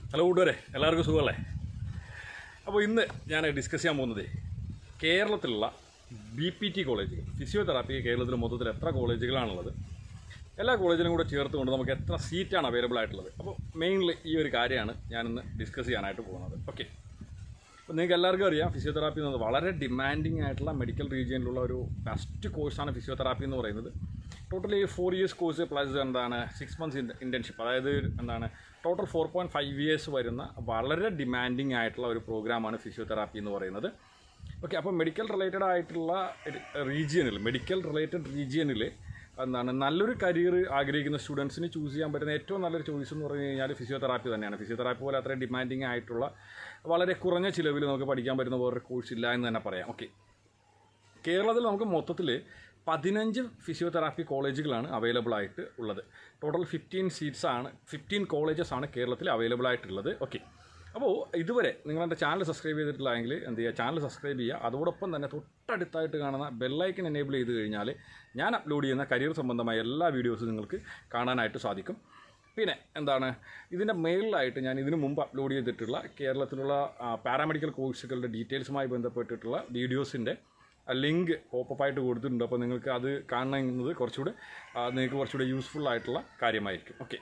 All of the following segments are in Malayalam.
ഹലോ കൂട്ടുകാരെ എല്ലാവർക്കും സുഖമല്ലേ അപ്പോൾ ഇന്ന് ഞാൻ ഡിസ്കസ് ചെയ്യാൻ പോകുന്നത് കേരളത്തിലുള്ള ബി പി ടി കോളേജുകൾ ഫിസിയോതെറാപ്പി കേരളത്തിൽ മൊത്തത്തിൽ എത്ര കോളേജുകളാണുള്ളത് എല്ലാ കോളേജിലും കൂടെ ചേർത്തുകൊണ്ട് നമുക്ക് എത്ര സീറ്റാണ് അവൈലബിൾ ആയിട്ടുള്ളത് അപ്പോൾ മെയിൻലി ഈ ഒരു കാര്യമാണ് ഞാനിന്ന് ഡിസ്കസ് ചെയ്യാനായിട്ട് പോകുന്നത് ഓക്കെ അപ്പോൾ നിങ്ങൾക്ക് എല്ലാവർക്കും അറിയാം ഫിസിയോതെറാപ്പി എന്നത് വളരെ ഡിമാൻഡിങ് ആയിട്ടുള്ള മെഡിക്കൽ റീജിയനിലുള്ള ഒരു ബെസ്റ്റ് കോഴ്സാണ് ഫിസിയോതെറാപ്പി എന്ന് പറയുന്നത് totally four years course plus എന്താണ് സിക്സ് മന്ത്സ് ഇൻറ്റേൺഷിപ്പ് അതായത് എന്താണ് total four point five years വരുന്ന വളരെ ഡിമാൻഡിങ് ആയിട്ടുള്ള ഒരു പ്രോഗ്രാമാണ് ഫിസിയോതെറാപ്പി എന്ന് പറയുന്നത് ഓക്കെ അപ്പോൾ മെഡിക്കൽ റിലേറ്റഡ് ആയിട്ടുള്ള റീജിയനിൽ മെഡിക്കൽ റിലേറ്റഡ് റീജിയനിൽ എന്താണ് നല്ലൊരു കരിയർ ആഗ്രഹിക്കുന്ന സ്റ്റുഡൻസിന് ചൂസ് ചെയ്യാൻ പറ്റുന്ന ഏറ്റവും നല്ലൊരു ചോയ്സ് എന്ന് പറഞ്ഞു കഴിഞ്ഞാൽ ഫിസിയോതെറാപ്പി തന്നെയാണ് ഫിസിയോതെറാപ്പി പോലെ അത്രയും ഡിമാൻഡിങ് ആയിട്ടുള്ള വളരെ കുറഞ്ഞ ചിലവിൽ നമുക്ക് പഠിക്കാൻ പറ്റുന്ന വേറൊരു കോഴ്സ് ഇല്ല എന്ന് തന്നെ പറയാം ഓക്കെ കേരളത്തിൽ നമുക്ക് മൊത്തത്തിൽ പതിനഞ്ച് ഫിസിയോതെറാപ്പി കോളേജുകളാണ് അവൈലബിൾ ആയിട്ട് ഉള്ളത് ടോട്ടൽ ഫിഫ്റ്റീൻ സീറ്റ്സ് ആണ് ഫിഫ്റ്റീൻ കോളേജസ് ആണ് കേരളത്തിൽ അവൈലബിൾ ആയിട്ടുള്ളത് ഓക്കെ അപ്പോൾ ഇതുവരെ നിങ്ങൾ എൻ്റെ ചാനൽ സബ്സ്ക്രൈബ് ചെയ്തിട്ടില്ലെങ്കിൽ എന്ത് ചെയ്യുക ചാനൽ സബ്സ്ക്രൈബ് ചെയ്യുക അതോടൊപ്പം തന്നെ തൊട്ടടുത്തായിട്ട് കാണുന്ന ബെല്ലൈക്കൻ എനേബിൾ ചെയ്ത് കഴിഞ്ഞാൽ ഞാൻ അപ്ലോഡ് ചെയ്യുന്ന കരിയർ സംബന്ധമായ എല്ലാ വീഡിയോസും നിങ്ങൾക്ക് കാണാനായിട്ട് സാധിക്കും പിന്നെ എന്താണ് ഇതിൻ്റെ മേളിലായിട്ട് ഞാൻ ഇതിനു മുമ്പ് അപ്ലോഡ് ചെയ്തിട്ടുള്ള കേരളത്തിലുള്ള പാരാമെഡിക്കൽ കോഴ്സുകളുടെ ഡീറ്റെയിൽസുമായി ബന്ധപ്പെട്ടിട്ടുള്ള വീഡിയോസിൻ്റെ ലിങ്ക് പോപ്പപ്പായിട്ട് കൊടുത്തിട്ടുണ്ട് അപ്പോൾ നിങ്ങൾക്ക് അത് കാണുന്നത് കുറച്ചുകൂടെ ആ, നിങ്ങൾക്ക് കുറച്ചുകൂടെ യൂസ്ഫുൾ ആയിട്ടുള്ള കാര്യമായിരിക്കും ഓക്കെ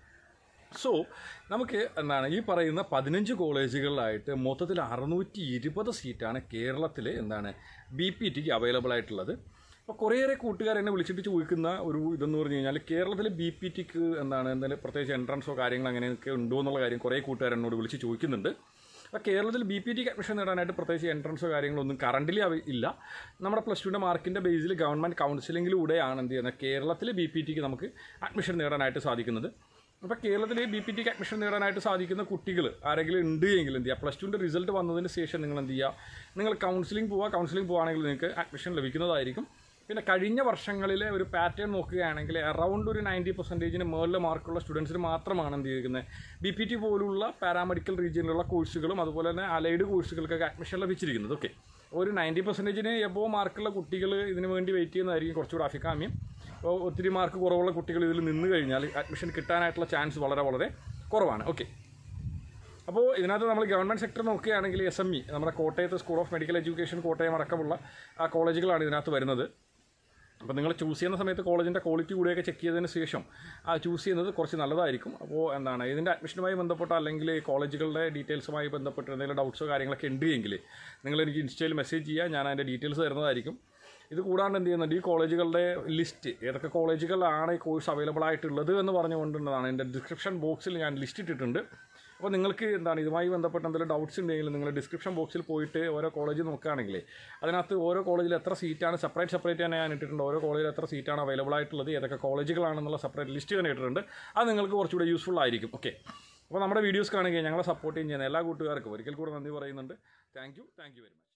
സോ നമുക്ക് എന്താണ് ഈ പറയുന്ന പതിനഞ്ച് കോളേജുകളിലായിട്ട് മൊത്തത്തിൽ അറുന്നൂറ്റി ഇരുപത് സീറ്റാണ് കേരളത്തിൽ എന്താണ് ബി പി ടിക്ക് അവൈലബിൾ ആയിട്ടുള്ളത് അപ്പോൾ കുറേയേറെ കൂട്ടുകാർ എന്നെ വിളിച്ചിട്ട് ചോദിക്കുന്ന ഒരു ഇതെന്ന് പറഞ്ഞു കഴിഞ്ഞാൽ കേരളത്തിൽ ബി പി ടിക്ക് എന്താണ് എന്തെങ്കിലും പ്രത്യേകിച്ച് എൻട്രൻസോ കാര്യങ്ങൾ അങ്ങനെയൊക്കെ ഉണ്ടോ എന്നുള്ള കാര്യം കുറേ കൂട്ടുകാർ എന്നോട് വിളിച്ച് ചോദിക്കുന്നുണ്ട് അപ്പോൾ കേരളത്തിൽ ബി പി ടിക്ക് അഡ്മിഷൻ നേടാനായിട്ട് പ്രത്യേകിച്ച് എൻട്രൻസോ കാര്യങ്ങളൊന്നും കറണ്ടിലി ഇല്ല നമ്മുടെ പ്ലസ് ടുവിൻ്റെ മാർക്കിൻ്റെ ബേസിൽ ഗവൺമെൻറ് കൗൺസിലിങ്ങിലൂടെയാണ് എന്ത് ചെയ്യുന്നത് കേരളത്തിൽ ബി പി ടിക്ക് നമുക്ക് അഡ്മിഷൻ നേടാനായിട്ട് സാധിക്കുന്നത് അപ്പോൾ കേരളത്തിൽ ബി പി ടിക്ക് അഡ്മിഷൻ നേടാനായിട്ട് സാധിക്കുന്ന കുട്ടികൾ ആരെങ്കിലും ഉണ്ട് എങ്കിൽ എന്ത് ചെയ്യുക പ്ലസ് ടുവിൻ്റെ റിസൾട്ട് വന്നതിന് ശേഷം നിങ്ങൾ എന്ത് ചെയ്യുക നിങ്ങൾ കൗൺസിലിംഗ് പോവുക കൗൺസിലിംഗ് പോവുകയാണെങ്കിൽ നിങ്ങൾക്ക് അഡ്മിഷൻ ലഭിക്കുന്നതായിരിക്കും പിന്നെ കഴിഞ്ഞ വർഷങ്ങളിലെ ഒരു പാറ്റേൺ നോക്കുകയാണെങ്കിൽ അറൗണ്ട് ഒരു നയൻറ്റി പെർസെൻറ്റേജിന് മുകളിൽ മാർക്കുള്ള സ്റ്റുഡൻസിന് മാത്രമാണ് എന്ത് ചെയ്തിരിക്കുന്നത് ബി പി ടി പോലുള്ള പാരാമെഡിക്കൽ റീജിയനിലുള്ള കോഴ്സുകളും അതുപോലെ തന്നെ അലൈഡ് കോഴ്സുകൾക്കൊക്കെ അഡ്മിഷൻ ലഭിച്ചിരിക്കുന്നത് ഓക്കെ ഒരു നയൻറ്റി പെർസെൻറ്റേജിന് എബോ മാർക്കുള്ള കുട്ടികൾ ഇതിന് വേണ്ടി വെയിറ്റ് ചെയ്യുന്നതായിരിക്കും കുറച്ചുകൂടെ അഭികാമ്യം അപ്പോൾ ഒത്തിരി മാർക്ക് കുറവുള്ള കുട്ടികൾ ഇതിൽ നിന്ന് കഴിഞ്ഞാൽ അഡ്മിഷൻ കിട്ടാനായിട്ടുള്ള ചാൻസ് വളരെ വളരെ കുറവാണ് ഓക്കെ അപ്പോൾ ഇതിനകത്ത് നമ്മൾ ഗവൺമെൻറ് സെക്ടർ നോക്കുകയാണെങ്കിൽ എസ് എം ഇ നമ്മുടെ കോട്ടയത്ത് school of medical education Kottayam അടക്കമുള്ള ആ കോളേജുകളാണ് ഇതിനകത്ത് വരുന്നത് അപ്പോൾ നിങ്ങൾ ചൂസ് ചെയ്യുന്ന സമയത്ത് കോളേജിൻ്റെ ക്വാളിറ്റി കൂടിയൊക്കെ ചെക്ക് ചെയ്തതിന് ശേഷം ആ ചൂസ് ചെയ്യുന്നത് കുറച്ച് നല്ലതായിരിക്കും അപ്പോൾ എന്താണ് ഇതിൻ്റെ അഡ്മിഷനുമായി ബന്ധപ്പെട്ട അല്ലെങ്കിൽ കോളേജുകളുടെ ഡീറ്റെയിൽസുമായി ബന്ധപ്പെട്ട് എന്തെങ്കിലും ഡൗട്ട്സോ കാര്യങ്ങളൊക്കെ ഉണ്ട് എങ്കിൽ നിങ്ങൾ എനിക്ക് ഇൻസ്റ്റയിൽ മെസ്സേജ് ചെയ്യുക ഞാൻ അതിൻ്റെ ഡീറ്റെയിൽസ് തരുന്നതായിരിക്കും ഇത് കൂടാണ്ട് എന്ത് ചെയ്യുന്നുണ്ട് ഈ കോളേജുകളുടെ ലിസ്റ്റ് ഏതൊക്കെ കോളേജുകളാണ് ഈ കോഴ്സ് അവൈലബിൾ ആയിട്ടുള്ളത് എന്ന് പറഞ്ഞുകൊണ്ടുള്ളതാണ് എൻ്റെ ഡിസ്ക്രിപ്ഷൻ ബോക്സിൽ ഞാൻ ലിസ്റ്റ് ഇട്ടിട്ടുണ്ട് അപ്പോൾ നിങ്ങൾക്ക് എന്താണ് ഇതുമായി ബന്ധപ്പെട്ട എന്തെങ്കിലും ഡൗട്ട്സ് ഉണ്ടെങ്കിൽ നിങ്ങൾ ഡിസ്ക്രിപ്ഷൻ ബോക്സിൽ പോയിട്ട് ഓരോ കോളേജ് നോക്കുകയാണെങ്കിൽ അതിനകത്ത് ഓരോ കോളേജിൽ എത്ര സീറ്റാണ് സെപ്പറേറ്റ് സെപ്പറേറ്റ് തന്നെ ഞാൻ ഇട്ടിട്ടുണ്ട് ഓരോ കോളേജിൽ എത്ര സീറ്റാണ് അവൈലബിൾ ആയിട്ടുള്ളത് ഏതൊക്കെ കോളേജുകളാണെന്നുള്ള സെപ്പറേറ്റ് ലിസ്റ്റ് തന്നെ ഇട്ടിട്ടുണ്ട് അത് നിങ്ങൾക്ക് കുറച്ചുകൂടെ യൂസ്ഫുൾ ആയിരിക്കും ഓക്കെ അപ്പോൾ നമ്മുടെ വീഡിയോസ് കാണുകയും ഞങ്ങളെ സപ്പോർട്ട് ചെയ്യുന്ന എല്ലാ കൂട്ടുകാർക്കും ഒരിക്കൽ കൂടെ നന്ദി പറയുന്നുണ്ട് thank you thank you very much